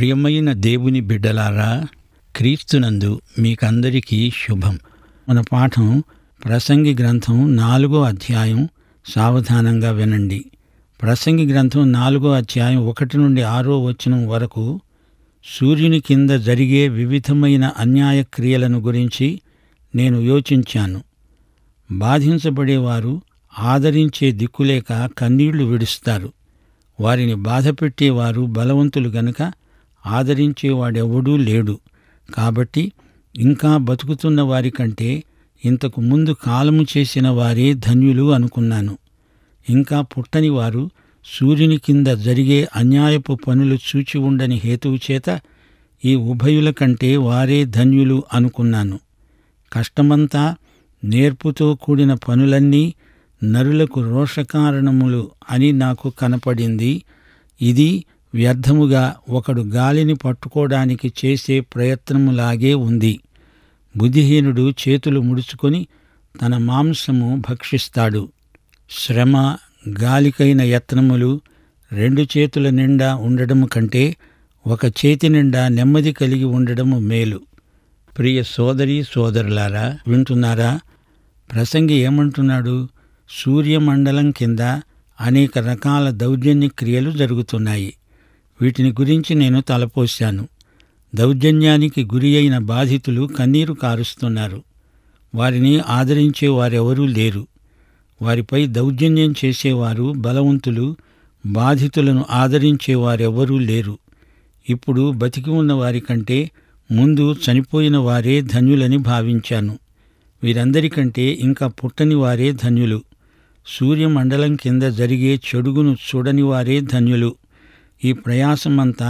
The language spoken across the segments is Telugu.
ప్రియమైన దేవుని బిడ్డలారా క్రీస్తునందు మీకందరికీ శుభం మన పాఠం ప్రసంగి గ్రంథం నాలుగో అధ్యాయం సావధానంగా వినండి ప్రసంగి గ్రంథం నాలుగో అధ్యాయం ఒకటి నుండి ఆరో వచనం వరకు సూర్యుని కింద జరిగే వివిధమైన అన్యాయ క్రియలను గురించి నేను యోచించాను బాధించబడేవారు ఆదరించే దిక్కులేక కన్నీళ్లు విడుస్తారు వారిని బాధపెట్టేవారు బలవంతులు గనుక ఆదరించేవాడెవడూ లేడు కాబట్టి ఇంకా బతుకుతున్న వారి కంటే ఇంతకు ముందు కాలము చేసిన వారే ధన్యులు అనుకున్నాను ఇంకా పుట్టని వారు సూర్యుని కింద జరిగే అన్యాయపు పనులు చూచి ఉండని హేతువు చేత ఈ ఉభయుల కంటే వారే ధన్యులు అనుకున్నాను కష్టమంతా నేర్పుతో కూడిన పనులన్నీ నరులకు రోషకారణములు అని నాకు కనపడింది ఇది వ్యర్థముగా ఒకడు గాలిని పట్టుకోవడానికి చేసే ప్రయత్నములాగే ఉంది బుద్ధిహీనుడు చేతులు ముడుచుకొని తన మాంసము భక్షిస్తాడు శ్రమ గాలికైన యత్నములు రెండు చేతుల నిండా ఉండడము కంటే ఒక చేతి నిండా నెమ్మది కలిగి ఉండడము మేలు ప్రియ సోదరి సోదరులారా వింటున్నారా ప్రసంగి ఏమంటున్నాడు సూర్యమండలం కింద అనేక రకాల దౌర్జన్య క్రియలు జరుగుతున్నాయి వీటిని గురించి నేను తలపోశాను దౌర్జన్యానికి గురి అయిన బాధితులు కన్నీరు కారుస్తున్నారు వారిని ఆదరించే వారెవరూ లేరు వారిపై దౌర్జన్యం చేసేవారు బలవంతులు బాధితులను ఆదరించేవారెవరూ లేరు ఇప్పుడు బతికి ఉన్న వారి కంటే ముందు చనిపోయిన వారే ధన్యులని భావించాను వీరందరికంటే ఇంకా పుట్టని వారే ధన్యులు సూర్యమండలం కింద జరిగే చెడుగును చూడని వారే ధన్యులు ఈ ప్రయాసమంతా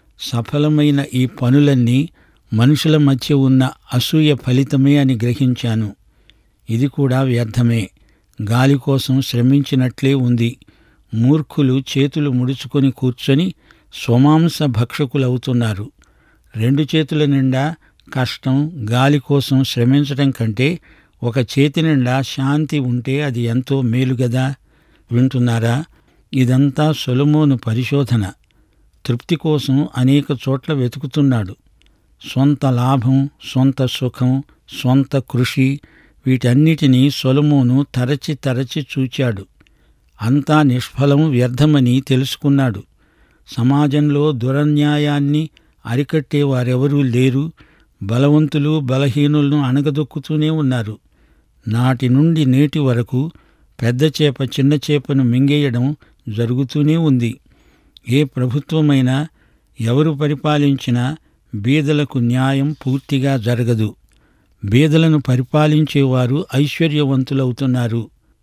సఫలమైన ఈ పనులన్నీ మనుషుల మధ్య ఉన్న అసూయ ఫలితమే అని గ్రహించాను ఇది కూడా వ్యర్థమే గాలి కోసం శ్రమించినట్లే ఉంది మూర్ఖులు చేతులు ముడుచుకొని కూర్చొని స్వమాంస భక్షకులవుతున్నారు రెండు చేతుల నిండా కష్టం గాలి కోసం శ్రమించడం కంటే ఒక చేతి నిండా శాంతి ఉంటే అది ఎంతో మేలు గదా వింటున్నారా ఇదంతా సొలమోను పరిశోధన తృప్తి కోసం అనేక చోట్ల వెతుకుతున్నాడు సొంత లాభం సొంత సుఖం సొంత కృషి వీటన్నిటినీ సొలమోను తరచి తరచి చూచాడు అంతా నిష్ఫలం వ్యర్థమని తెలుసుకున్నాడు సమాజంలో దురన్యాయాన్ని అరికట్టే వారెవరూ లేరు బలవంతులు బలహీనులను అణగదొక్కుతూనే ఉన్నారు నాటి నుండి నేటి వరకు పెద్ద చేప చిన్న చేపను మింగేయడం జరుగుతూనే ఉంది ఏ ప్రభుత్వమైనా ఎవరు పరిపాలించినా బీదలకు న్యాయం పూర్తిగా జరగదు బీదలను పరిపాలించేవారు ఐశ్వర్యవంతులవుతున్నారు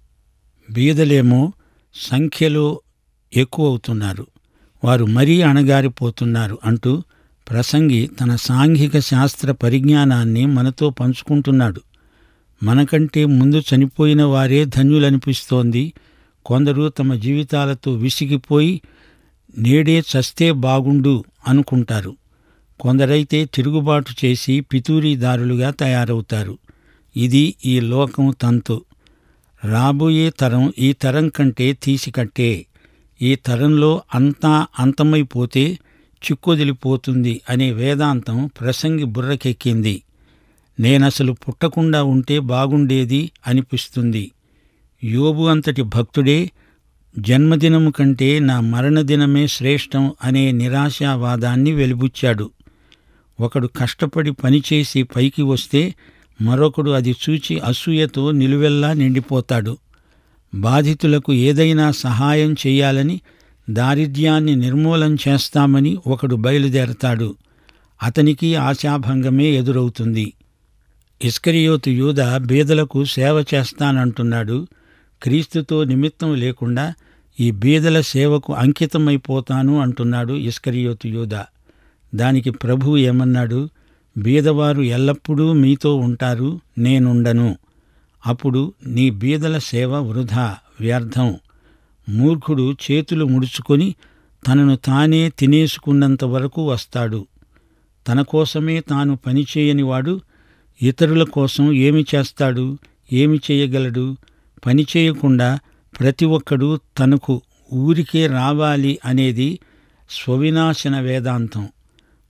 బీదలేమో సంఖ్యలో ఎక్కువవుతున్నారు వారు మరీ అణగారిపోతున్నారు అంటూ ప్రసంగి తన సాంఘిక శాస్త్ర పరిజ్ఞానాన్ని మనతో పంచుకుంటున్నాడు మనకంటే ముందు చనిపోయిన వారే ధన్యులనిపిస్తోంది కొందరు తమ జీవితాలతో విసిగిపోయి నేడే చస్తే బాగుండు అనుకుంటారు కొందరైతే తిరుగుబాటు చేసి పితూరీదారులుగా తయారవుతారు ఇది ఈ లోకం తంతు రాబోయే తరం ఈ తరం కంటే తీసికట్టే ఈ తరంలో అంతా అంతమైపోతే చిక్కొదిలిపోతుంది అనే వేదాంతం ప్రసంగి బుర్రకెక్కింది నేనసలు పుట్టకుండా ఉంటే బాగుండేది అనిపిస్తుంది యోబు అంతటి భక్తుడే జన్మదినము కంటే నా మరణదినమే శ్రేష్టం అనే నిరాశావాదాన్ని వెలిబుచ్చాడు ఒకడు కష్టపడి పనిచేసి పైకి వస్తే మరొకడు అది చూచి అసూయతో నిలువెల్లా నిండిపోతాడు బాధితులకు ఏదైనా సహాయం చేయాలని దారిద్ర్యాన్ని నిర్మూలం చేస్తామని ఒకడు బయలుదేరతాడు అతనికి ఆశాభంగమే ఎదురవుతుంది ఇస్కరియోతు యూద బీదలకు సేవ చేస్తానంటున్నాడు క్రీస్తుతో నిమిత్తం లేకుండా ఈ బీదల సేవకు అంకితమైపోతాను అంటున్నాడు ఇస్కరియోతు యూద దానికి ప్రభు ఏమన్నాడు బీదవారు ఎల్లప్పుడూ మీతో ఉంటారు నేనుండను అప్పుడు నీ బీదల సేవ వృధా వ్యర్థం మూర్ఖుడు చేతులు ముడుచుకొని తనను తానే తినేసుకున్నంత వరకు వస్తాడు తన కోసమే తాను పనిచేయనివాడు ఇతరుల కోసం ఏమి చేస్తాడు ఏమి చేయగలడు పని చేయకుండా ప్రతి ఒక్కడు తనకు ఊరికే రావాలి అనేది స్వవినాశన వేదాంతం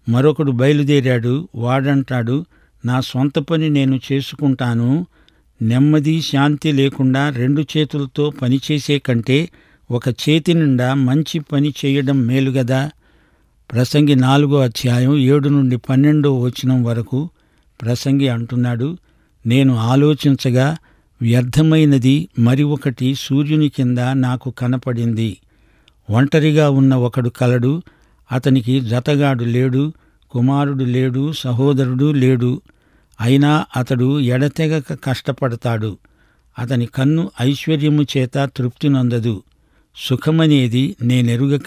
మరొకడు బయలుదేరాడు వాడంటాడు నా సొంత పని నేను చేసుకుంటాను నెమ్మది శాంతి లేకుండా రెండు చేతులతో పనిచేసే కంటే ఒక చేతి నిండా మంచి పని చేయడం మేలు గదా ప్రసంగి నాలుగో అధ్యాయం ఏడు నుండి పన్నెండో వచనం వరకు ప్రసంగి అంటున్నాడు నేను ఆలోచించగా వ్యర్థమైనది మరి ఒకటి సూర్యుని కింద నాకు కనపడింది ఒంటరిగా ఉన్న ఒకడు కలడు అతనికి జతగాడు లేడు కుమారుడు లేడు సహోదరుడు లేడు అయినా అతడు ఎడతెగక కష్టపడతాడు అతని కన్ను ఐశ్వర్యము చేత తృప్తి నొందదు సుఖమనేది నేనెరుగక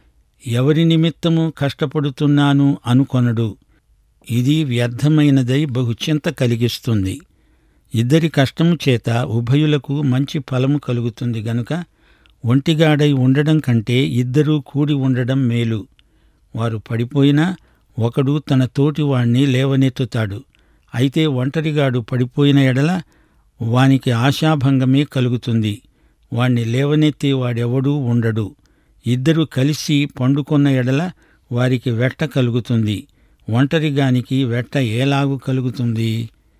ఎవరి నిమిత్తము కష్టపడుతున్నాను అనుకొనడు ఇది వ్యర్థమైనదై బహుచింత కలిగిస్తుంది ఇద్దరి కష్టము చేత ఉభయులకు మంచి ఫలము కలుగుతుంది గనుక ఒంటిగాడై ఉండడం కంటే ఇద్దరూ కూడి ఉండడం మేలు వారు పడిపోయినా ఒకడు తన తోటివాణ్ణి లేవనెత్తుతాడు అయితే ఒంటరిగాడు పడిపోయిన ఎడల వానికి ఆశాభంగమే కలుగుతుంది వాణ్ణి లేవనెత్తే వాడెవడూ ఉండడు ఇద్దరు కలిసి పండుకొన్న ఎడల వారికి వెట్ట కలుగుతుంది ఒంటరిగానికి వెట్ట ఏలాగు కలుగుతుంది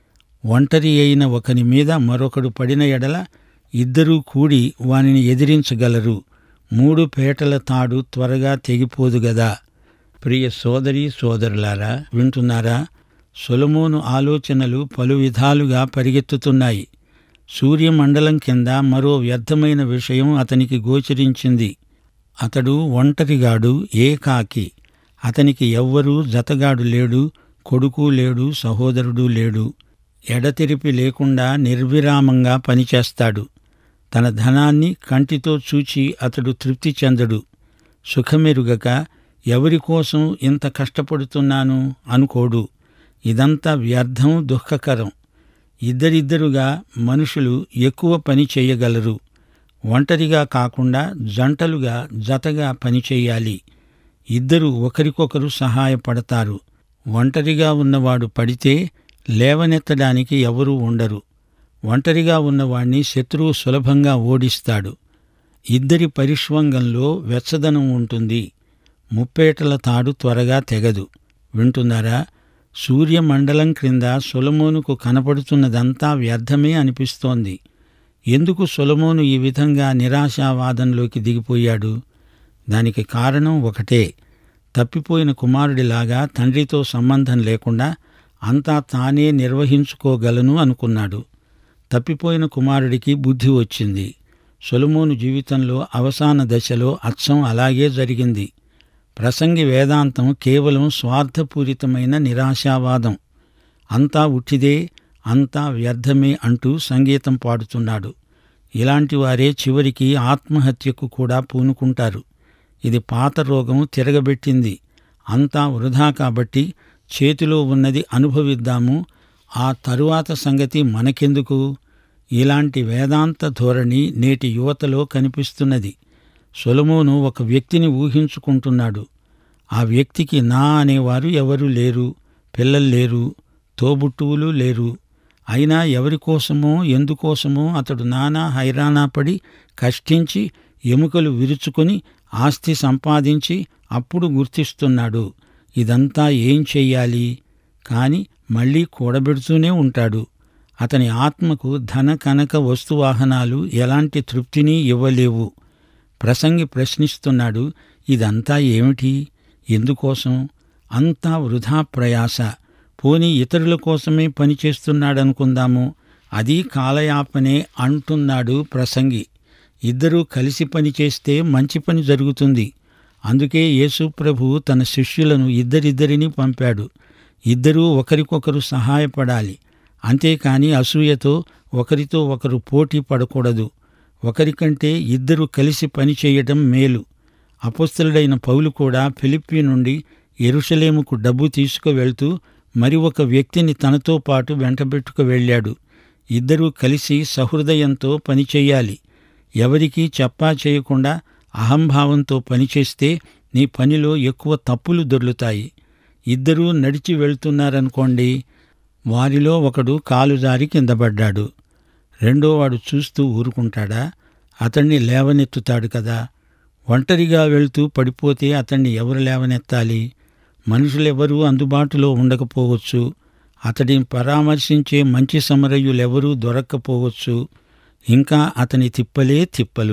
ఒంటరి అయిన ఒకని మీద మరొకడు పడిన ఎడల ఇద్దరూ కూడి వానిని ఎదిరించగలరు మూడు పేటల తాడు త్వరగా తెగిపోదు గదా ప్రియ సోదరి సోదరులారా వింటున్నారా సొలమోను ఆలోచనలు పలు విధాలుగా పరిగెత్తుతున్నాయి సూర్యమండలం కింద మరో వ్యర్థమైన విషయం అతనికి గోచరించింది అతడు ఒంటరిగాడు ఏకాకి అతనికి ఎవ్వరూ జతగాడు లేడు కొడుకు లేడు సహోదరుడు లేడు ఎడతెరిపి లేకుండా నిర్విరామంగా పనిచేస్తాడు తన ధనాన్ని కంటితో చూచి అతడు తృప్తి చెందడు సుఖమెరుగక ఎవరి కోసం ఇంత కష్టపడుతున్నాను అనుకోడు ఇదంతా వ్యర్థం దుఃఖకరం ఇద్దరిద్దరుగా మనుషులు ఎక్కువ పని చేయగలరు ఒంటరిగా కాకుండా జంటలుగా జతగా పనిచేయాలి ఇద్దరు ఒకరికొకరు సహాయపడతారు ఒంటరిగా ఉన్నవాడు పడితే లేవనెత్తడానికి ఎవరూ ఉండరు ఒంటరిగా ఉన్నవాణ్ణి శత్రువు సులభంగా ఓడిస్తాడు ఇద్దరి పరిష్వంగంలో వెచ్చదనం ఉంటుంది ముప్పేటల తాడు త్వరగా తెగదు వింటున్నారా సూర్యమండలం క్రింద సొలమోనుకు కనపడుతున్నదంతా వ్యర్థమే అనిపిస్తోంది ఎందుకు సొలమోను ఈ విధంగా నిరాశావాదంలోకి దిగిపోయాడు దానికి కారణం ఒకటే తప్పిపోయిన కుమారుడిలాగా తండ్రితో సంబంధం లేకుండా అంతా తానే నిర్వహించుకోగలను అనుకున్నాడు తప్పిపోయిన కుమారుడికి బుద్ధి వచ్చింది సొలమోను జీవితంలో అవసాన దశలో అచ్చం అలాగే జరిగింది ప్రసంగి వేదాంతం కేవలం స్వార్థపూరితమైన నిరాశావాదం అంతా ఉట్టిదే అంతా వ్యర్థమే అంటూ సంగీతం పాడుతున్నాడు ఇలాంటి వారే చివరికి ఆత్మహత్యకు కూడా పూనుకుంటారు ఇది పాత రోగం తిరగబెట్టింది అంతా వృధా కాబట్టి చేతిలో ఉన్నది అనుభవిద్దాము ఆ తరువాత సంగతి మనకెందుకు ఇలాంటి వేదాంత ధోరణి నేటి యువతలో కనిపిస్తున్నది సొలమోను ఒక వ్యక్తిని ఊహించుకుంటున్నాడు ఆ వ్యక్తికి నా అనేవారు ఎవరు లేరు పిల్లలు లేరు తోబుట్టువులు లేరు అయినా ఎవరి కోసమో ఎందుకోసమో అతడు నానా హైరానా పడి కష్టించి ఎముకలు విరుచుకొని ఆస్తి సంపాదించి అప్పుడు గుర్తిస్తున్నాడు ఇదంతా ఏం చెయ్యాలి కాని మళ్ళీ కూడబెడుతూనే ఉంటాడు అతని ఆత్మకు ధన కనక వస్తువాహనాలు ఎలాంటి తృప్తిని ఇవ్వలేవు ప్రసంగి ప్రశ్నిస్తున్నాడు ఇదంతా ఏమిటి ఎందుకోసం అంతా వృధా ప్రయాస పోనీ ఇతరుల కోసమే పనిచేస్తున్నాడనుకుందాము అది కాలయాపనే అంటున్నాడు ప్రసంగి ఇద్దరూ కలిసి పనిచేస్తే మంచి పని జరుగుతుంది అందుకే యేసు ప్రభు తన శిష్యులను ఇద్దరిద్దరిని పంపాడు ఇద్దరూ ఒకరికొకరు సహాయపడాలి అంతేకాని అసూయతో ఒకరితో ఒకరు పోటీ పడకూడదు ఒకరికంటే ఇద్దరు కలిసి పనిచేయటం మేలు అపస్తులుడైన పౌలు కూడా ఫిలిప్పి నుండి ఎరుషలేముకు డబ్బు తీసుకువెళ్తూ మరి ఒక వ్యక్తిని తనతో పాటు వెంటబెట్టుకు వెళ్ళాడు ఇద్దరూ కలిసి సహృదయంతో పనిచేయాలి ఎవరికీ చెప్పా చేయకుండా అహంభావంతో పనిచేస్తే నీ పనిలో ఎక్కువ తప్పులు దొర్లుతాయి ఇద్దరూ నడిచి వెళ్తున్నారనుకోండి వారిలో ఒకడు కాలు జారి కింద పడ్డాడు రెండోవాడు చూస్తూ ఊరుకుంటాడా అతన్ని లేవనెత్తుతాడు కదా ఒంటరిగా వెళ్తూ పడిపోతే అతన్ని ఎవరు లేవనెత్తాలి మనుషులెవరూ అందుబాటులో ఉండకపోవచ్చు అతడిని పరామర్శించే మంచి సమరయులెవరూ దొరక్కపోవచ్చు ఇంకా అతని తిప్పలే తిప్పలు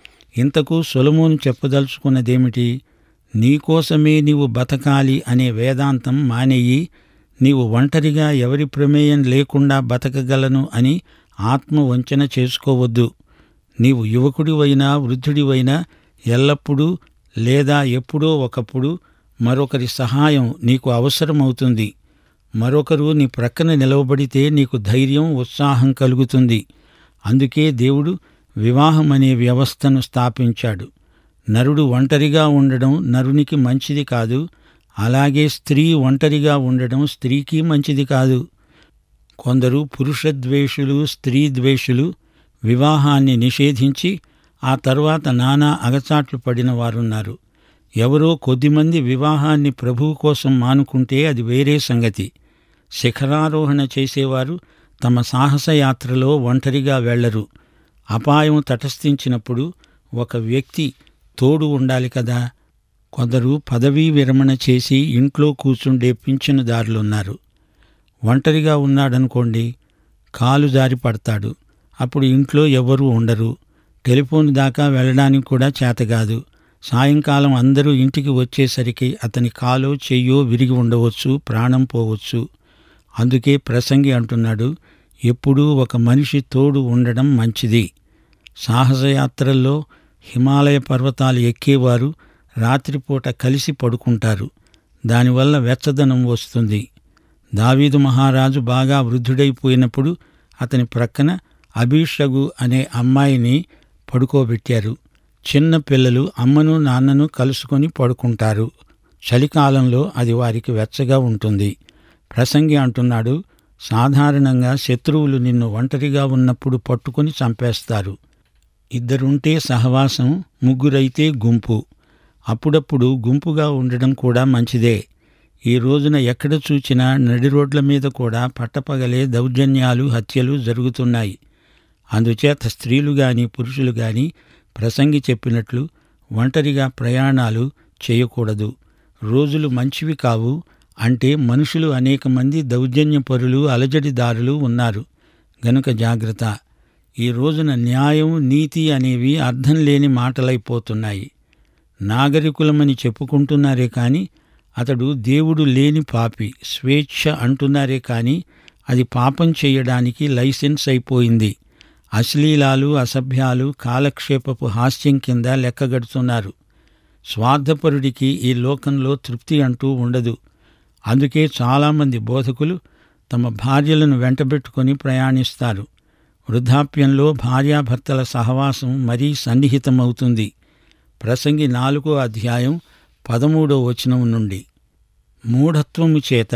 ఇంతకు సొలమోను చెప్పదలుచుకున్నదేమిటి నీకోసమే నీవు బతకాలి అనే వేదాంతం మానేయి నీవు ఒంటరిగా ఎవరి ప్రమేయం లేకుండా బతకగలను అని ఆత్మ వంచన చేసుకోవద్దు నీవు యువకుడివైనా వృద్ధుడివైనా ఎల్లప్పుడూ లేదా ఎప్పుడో ఒకప్పుడు మరొకరి సహాయం నీకు అవసరమవుతుంది మరొకరు నీ ప్రక్కన నిలవబడితే నీకు ధైర్యం ఉత్సాహం కలుగుతుంది అందుకే దేవుడు వివాహం అనే వ్యవస్థను స్థాపించాడు నరుడు ఒంటరిగా ఉండడం నరునికి మంచిది కాదు అలాగే స్త్రీ ఒంటరిగా ఉండడం స్త్రీకి మంచిది కాదు కొందరు పురుషద్వేషులు స్త్రీ ద్వేషులు వివాహాన్ని నిషేధించి ఆ తర్వాత నానా అగచాట్లు పడిన వారున్నారు ఎవరో కొద్దిమంది వివాహాన్ని ప్రభువు కోసం మానుకుంటే అది వేరే సంగతి శిఖరారోహణ చేసేవారు తమ సాహసయాత్రలో ఒంటరిగా వెళ్లరు అపాయం తటస్థించినప్పుడు ఒక వ్యక్తి తోడు ఉండాలి కదా కొందరు పదవీ విరమణ చేసి ఇంట్లో కూర్చుండే పింఛనుదారులున్నారు ఒంటరిగా ఉన్నాడనుకోండి కాలు జారి పడతాడు అప్పుడు ఇంట్లో ఎవరూ ఉండరు టెలిఫోన్ దాకా వెళ్ళడానికి కూడా చేతగాదు సాయంకాలం అందరూ ఇంటికి వచ్చేసరికి అతని కాలో చెయ్యో విరిగి ఉండవచ్చు ప్రాణం పోవచ్చు అందుకే ప్రసంగి అంటున్నాడు ఎప్పుడూ ఒక మనిషి తోడు ఉండడం మంచిది సాహసయాత్రల్లో హిమాలయ పర్వతాలు ఎక్కేవారు రాత్రిపూట కలిసి పడుకుంటారు దానివల్ల వెచ్చదనం వస్తుంది దావీదు మహారాజు బాగా వృద్ధుడైపోయినప్పుడు అతని ప్రక్కన అభిషగు అనే అమ్మాయిని పడుకోబెట్టారు చిన్న పిల్లలు అమ్మను నాన్నను కలుసుకొని పడుకుంటారు చలికాలంలో అది వారికి వెచ్చగా ఉంటుంది ప్రసంగి అంటున్నాడు సాధారణంగా శత్రువులు నిన్ను ఒంటరిగా ఉన్నప్పుడు పట్టుకొని చంపేస్తారు ఇద్దరుంటే సహవాసం ముగ్గురైతే గుంపు అప్పుడప్పుడు గుంపుగా ఉండడం కూడా మంచిదే ఈ రోజున ఎక్కడ చూచినా నడి రోడ్ల మీద కూడా పట్టపగలే దౌర్జన్యాలు హత్యలు జరుగుతున్నాయి అందుచేత స్త్రీలు గాని పురుషులు గాని ప్రసంగి చెప్పినట్లు ఒంటరిగా ప్రయాణాలు చేయకూడదు రోజులు మంచివి కావు అంటే మనుషులు అనేక మంది దౌర్జన్యపరులు అలజడిదారులు ఉన్నారు గనుక జాగ్రత్త ఈ రోజున న్యాయం నీతి అనేవి అర్థం లేని మాటలైపోతున్నాయి నాగరికులమని చెప్పుకుంటున్నారే కాని అతడు దేవుడు లేని పాపి స్వేచ్ఛ అంటున్నారే కాని అది పాపం చేయడానికి లైసెన్స్ అయిపోయింది అశ్లీలాలు అసభ్యాలు కాలక్షేపపు హాస్యం కింద లెక్కగడుతున్నారు స్వార్థపరుడికి ఈ లోకంలో తృప్తి అంటూ ఉండదు అందుకే చాలామంది బోధకులు తమ భార్యలను వెంటబెట్టుకొని ప్రయాణిస్తారు వృద్ధాప్యంలో భార్యాభర్తల సహవాసం మరీ సన్నిహితమవుతుంది ప్రసంగి నాలుగో అధ్యాయం పదమూడో వచనం నుండి మూఢత్వము చేత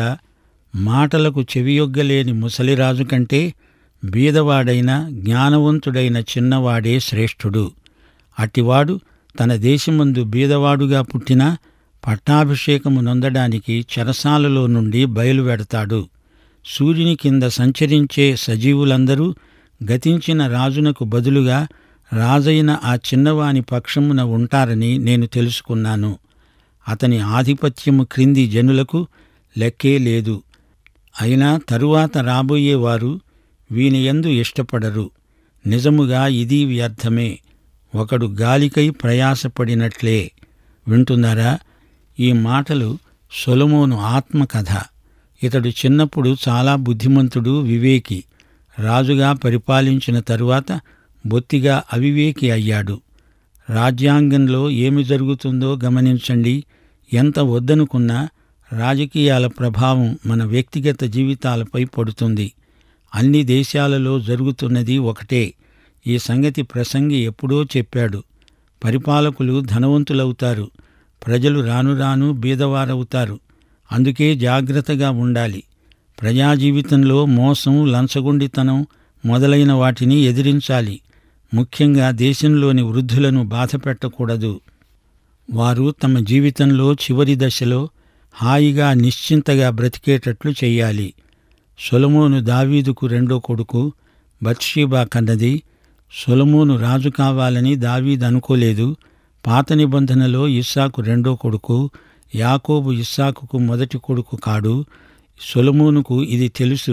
మాటలకు చెవియొగ్గలేని ముసలిరాజు కంటే బీదవాడైన జ్ఞానవంతుడైన చిన్నవాడే శ్రేష్ఠుడు అట్టివాడు తన దేశమందు బీదవాడుగా పుట్టినా పట్టాభిషేకము నొందడానికి చెరసాలలో నుండి బయలువెడతాడు సూర్యుని కింద సంచరించే సజీవులందరూ గతించిన రాజునకు బదులుగా రాజైన ఆ చిన్నవాని పక్షమున ఉంటారని నేను తెలుసుకున్నాను అతని ఆధిపత్యము క్రింది జనులకు లెక్కే లేదు అయినా తరువాత రాబోయేవారు వీనియందు ఇష్టపడరు నిజముగా ఇది వ్యర్థమే ఒకడు గాలికై ప్రయాసపడినట్లే వింటున్నారా ఈ మాటలు సొలమోను ఆత్మకథ ఇతడు చిన్నప్పుడు చాలా బుద్ధిమంతుడు వివేకి రాజుగా పరిపాలించిన తరువాత బొత్తిగా అవివేకి అయ్యాడు రాజ్యాంగంలో ఏమి జరుగుతుందో గమనించండి ఎంత వద్దనుకున్నా రాజకీయాల ప్రభావం మన వ్యక్తిగత జీవితాలపై పడుతుంది అన్ని దేశాలలో జరుగుతున్నది ఒకటే ఈ సంగతి ప్రసంగి ఎప్పుడో చెప్పాడు పరిపాలకులు ధనవంతులవుతారు ప్రజలు రాను రాను బీదవారవుతారు అందుకే జాగ్రత్తగా ఉండాలి ప్రజా జీవితంలో మోసం లంచగొండితనం మొదలైన వాటిని ఎదిరించాలి ముఖ్యంగా దేశంలోని వృద్ధులను బాధపెట్టకూడదు వారు తమ జీవితంలో చివరి దశలో హాయిగా నిశ్చింతగా బ్రతికేటట్లు చెయ్యాలి సొలమోను దావీదుకు రెండో కొడుకు బత్షీబా కన్నది సొలమోను రాజు కావాలని దావీదు అనుకోలేదు పాత నిబంధనలో ఇస్సాకు రెండో కొడుకు యాకోబు ఇస్సాకుకు మొదటి కొడుకు కాడు సొలమోనుకు ఇది తెలుసు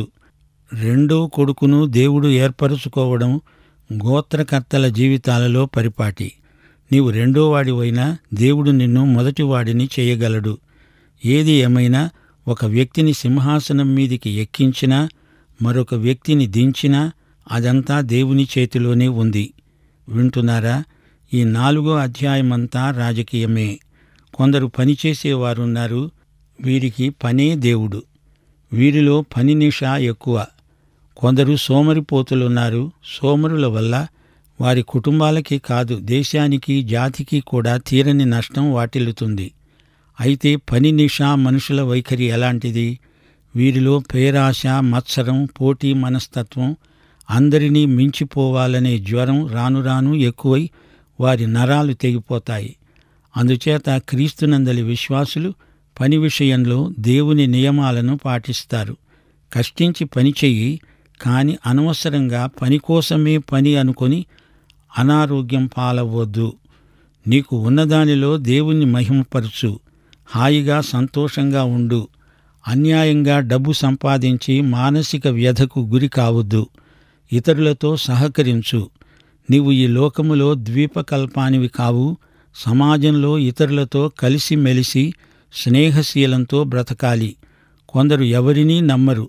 రెండో కొడుకును దేవుడు ఏర్పరుచుకోవడం గోత్రకర్తల జీవితాలలో పరిపాటి నీవు రెండో వాడివైనా దేవుడు నిన్ను మొదటివాడిని చేయగలడు ఏది ఏమైనా ఒక వ్యక్తిని సింహాసనం మీదికి ఎక్కించినా మరొక వ్యక్తిని దించినా అదంతా దేవుని చేతిలోనే ఉంది వింటున్నారా ఈ నాలుగో అధ్యాయమంతా రాజకీయమే కొందరు పనిచేసేవారున్నారు వీరికి పనే దేవుడు వీరిలో పని నిషా ఎక్కువ కొందరు సోమరిపోతులున్నారు సోమరుల వల్ల వారి కుటుంబాలకి కాదు దేశానికి జాతికి కూడా తీరని నష్టం వాటిల్లుతుంది అయితే పని నిషా మనుషుల వైఖరి ఎలాంటిది వీరిలో పేరాశ మత్సరం పోటీ మనస్తత్వం అందరినీ మించిపోవాలనే జ్వరం రాను రాను ఎక్కువై వారి నరాలు తెగిపోతాయి అందుచేత క్రీస్తునందలి విశ్వాసులు పని విషయంలో దేవుని నియమాలను పాటిస్తారు కష్టించి పని చెయ్యి కాని అనవసరంగా పని కోసమే పని అనుకొని అనారోగ్యం పాలవద్దు నీకు ఉన్నదానిలో దేవుణ్ణి మహిమపరచు హాయిగా సంతోషంగా ఉండు అన్యాయంగా డబ్బు సంపాదించి మానసిక వ్యధకు గురి కావద్దు ఇతరులతో సహకరించు నీవు ఈ లోకములో ద్వీపకల్పానివి కావు సమాజంలో ఇతరులతో కలిసిమెలిసి స్నేహశీలంతో బ్రతకాలి కొందరు ఎవరినీ నమ్మరు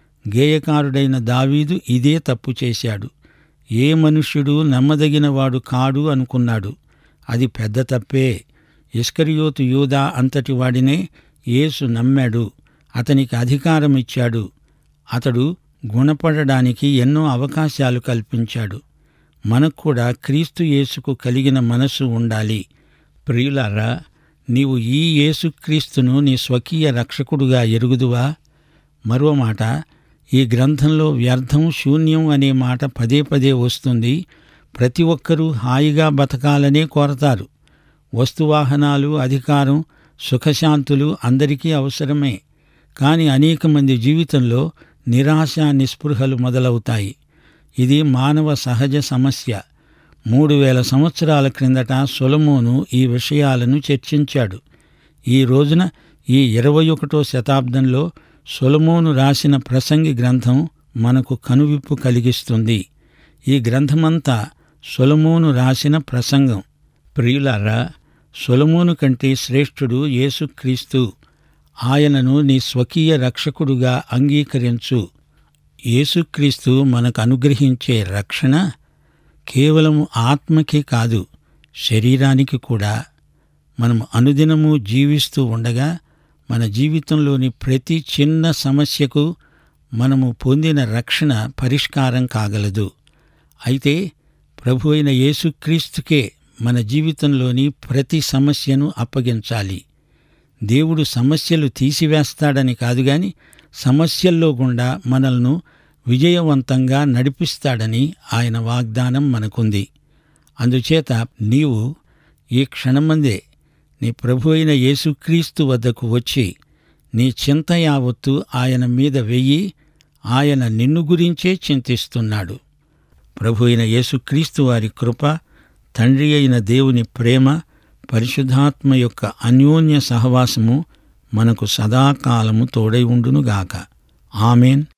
గేయకారుడైన దావీదు ఇదే తప్పు చేశాడు ఏ మనుష్యుడు నమ్మదగినవాడు కాడు అనుకున్నాడు అది పెద్ద తప్పే ఇస్కరియోతు యూదా అంతటి వాడినే యేసు నమ్మాడు అతనికి అధికారం ఇచ్చాడు అతడు గుణపడడానికి ఎన్నో అవకాశాలు కల్పించాడు మనకు కూడా క్రీస్తు యేసుకు కలిగిన మనసు ఉండాలి ప్రియులారా నీవు ఈ యేసుక్రీస్తును నీ స్వకీయ రక్షకుడుగా ఎరుగుదువా మరో మాట ఈ గ్రంథంలో వ్యర్థం శూన్యం అనే మాట పదే పదే వస్తుంది ప్రతి ఒక్కరూ హాయిగా బతకాలనే కోరతారు వస్తువాహనాలు అధికారం సుఖశాంతులు అందరికీ అవసరమే కానీ అనేక మంది జీవితంలో నిరాశ నిస్పృహలు మొదలవుతాయి ఇది మానవ సహజ సమస్య మూడు వేల సంవత్సరాల క్రిందట సొలమోను ఈ విషయాలను చర్చించాడు ఈ రోజున ఈ ఇరవై ఒకటో శతాబ్దంలో సొలమోను రాసిన ప్రసంగి గ్రంథం మనకు కనువిప్పు కలిగిస్తుంది ఈ గ్రంథమంతా సొలమోను రాసిన ప్రసంగం ప్రియులారా సొలమోను కంటే శ్రేష్ఠుడు యేసుక్రీస్తు ఆయనను నీ స్వకీయ రక్షకుడుగా అంగీకరించు యేసుక్రీస్తు మనకు అనుగ్రహించే రక్షణ కేవలం ఆత్మకే కాదు శరీరానికి కూడా మనం అనుదినము జీవిస్తూ ఉండగా మన జీవితంలోని ప్రతి చిన్న సమస్యకు మనము పొందిన రక్షణ పరిష్కారం కాగలదు అయితే ప్రభు అయిన యేసుక్రీస్తుకే మన జీవితంలోని ప్రతి సమస్యను అప్పగించాలి దేవుడు సమస్యలు తీసివేస్తాడని కాదు గాని సమస్యల్లో గుండా మనల్ని విజయవంతంగా నడిపిస్తాడని ఆయన వాగ్దానం మనకుంది అందుచేత నీవు ఈ క్షణమందే నీ ప్రభు అయిన యేసుక్రీస్తు వద్దకు వచ్చి నీ చింత యావత్తు ఆయన మీద వెయ్యి ఆయన నిన్ను గురించే చింతిస్తున్నాడు ప్రభు అయిన యేసుక్రీస్తు వారి కృప తండ్రి అయిన దేవుని ప్రేమ పరిశుద్ధాత్మ యొక్క అన్యోన్య సహవాసము మనకు సదాకాలము తోడై ఉండునుగాక ఆమెన్